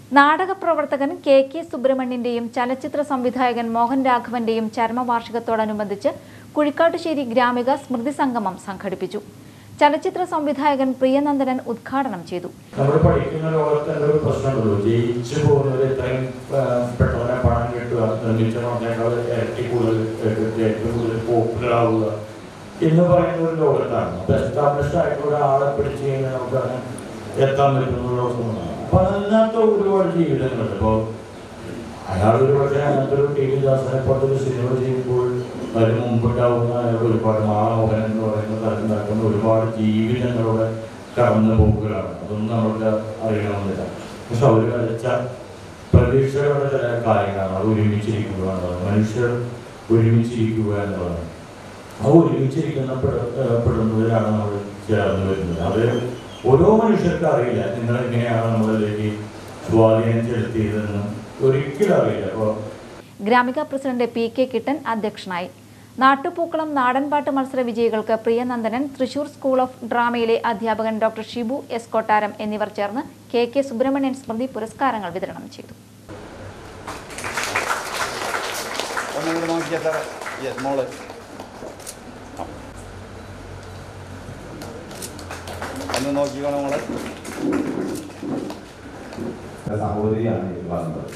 നാടകപ്രവർത്തകൻ K K സുബ്രഹ്മണ്യന്റെയും ചലച്ചിത്ര സംവിധായകൻ മോഹൻ രാഘവന്റെയും ചരമവാർഷികത്തോടനുബന്ധിച്ച് കുഴിക്കാട്ടുശ്ശേരി ഗ്രാമിക സ്മൃതി സംഗമം സംഘടിപ്പിച്ചു ചലച്ചിത്ര സംവിധായകൻ പ്രിയനന്ദനൻ ഉദ്ഘാടനം ചെയ്തു നമ്മൾ പഠിക്കുന്ന ലോകത്ത് ഒരു പ്രശ്നമുള്ളൂ ജയിച്ചു പോകുന്നത് എത്രയും ആ, പെട്ടെന്ന് പണം കിട്ടുക നിർമ്മിച്ച പണത്തേക്കാൾ ഇരട്ടി കൂടുതൽ കിട്ടുക, ഏറ്റവും കൂടുതൽ പോപ്പുലർ ആവുക എന്ന് പറയുന്ന ഒരു ലോകത്താണ് അപ്പൊ എസ്റ്റാബ്ലിഷ്ഡ് ആയിട്ടുള്ള ഒരാളെ പിടിച്ച് കഴിഞ്ഞാൽ നമുക്ക് അങ്ങനെ എത്താൻ പറ്റുന്ന ലോകമാണ് അപ്പൊ അതിനകത്ത് ഒരുപാട് ജീവിതങ്ങളുണ്ട് ഇപ്പോൾ അയാൾ ഒരു പക്ഷേ അങ്ങനത്തെ ഒരു ടി വി ദാസനെ പോലത്തെ ഒരു സിനിമ ചെയ്യുമ്പോൾ അതിന് മുമ്പുണ്ടാവുന്ന ഒരുപാട് മാമോഹൻ എന്ന് പറയുന്ന തരത്തിലാക്കുന്ന ഒരുപാട് ജീവിതങ്ങളുടെ കടന്നു പോക്കുകളാണ് അതൊന്നും നമുക്ക് അറിയണമെന്നില്ല പക്ഷെ അവർ കളിച്ച പ്രതീക്ഷകളുടെ ചില കാര്യങ്ങളാണ് അത് ഒരുമിച്ചിരിക്കുക എന്നുള്ളത് മനുഷ്യർ ഒരുമിച്ചിരിക്കുക എന്നുള്ളതാണ് ആ ഒരുമിച്ചിരിക്കുന്ന പെട- ഏഹ് പെടുന്നതിലാണ് നമ്മൾ ചേർന്ന് വരുന്നത് അത് ഓരോ മനുഷ്യർക്കും അറിയില്ല നിങ്ങൾ എങ്ങനെയാണ് നമ്മളിലേക്ക് സ്വാധീനം ചെലുത്തിയതെന്ന് ഒരിക്കലും അറിയില്ല അപ്പോൾ ഗ്രാമിക പ്രസിഡന്റ് പി കെ കിട്ടൻ അധ്യക്ഷനായി നാട്ടുപൂക്കളം നാടൻപാട്ട് മത്സര വിജയികൾക്ക് പ്രിയനന്ദനൻ തൃശൂർ സ്കൂൾ ഓഫ് ഡ്രാമയിലെ അധ്യാപകൻ ഡോക്ടർ ഷിബു എസ് കൊട്ടാരം എന്നിവർ ചേർന്ന് കെ കെ സുബ്രഹ്മണ്യൻ സ്മൃതി പുരസ്കാരങ്ങൾ വിതരണം ചെയ്തു ഒന്നുകൂടി നോക്കിയാൽ സാറേ യെസ് മോള് ആ. ഒന്ന് നോക്കിക്കോണം മോളെ സഹോദരിയാണ് ഇത് വന്നത്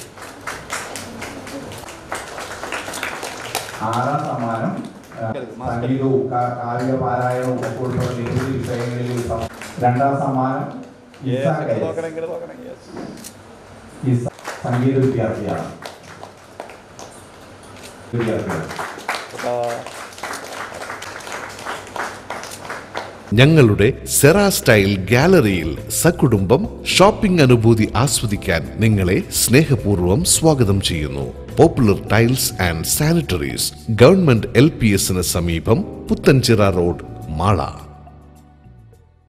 ആറാം സമ്മാനം ആ, സംഗീതവും കാ- കായിക പാരായണവും ഒക്കെ ഉൾപ്പെടെ നിരവധി വിഷയങ്ങളിൽ സം- രണ്ടാം സമ്മാനം ഇസ യെസ് കെ. നോക്കണം ഇങ്ങോട്ട് നോക്കണം യെസ് ഇസ സംഗീത വിദ്യാർത്ഥിയാണ് വിദ്യാർത്ഥിയാണ് ഞങ്ങളുടെ സെറാ സ്റ്റൈൽ ഗാലറിയിൽ സകുടുംബം ഷോപ്പിംഗ് അനുഭൂതി ആസ്വദിക്കാൻ നിങ്ങളെ സ്നേഹപൂർവ്വം സ്വാഗതം ചെയ്യുന്നു popular tiles and sanitaries government L P എസിന് സമീപം പുത്തൻചിറ റോഡ് മാള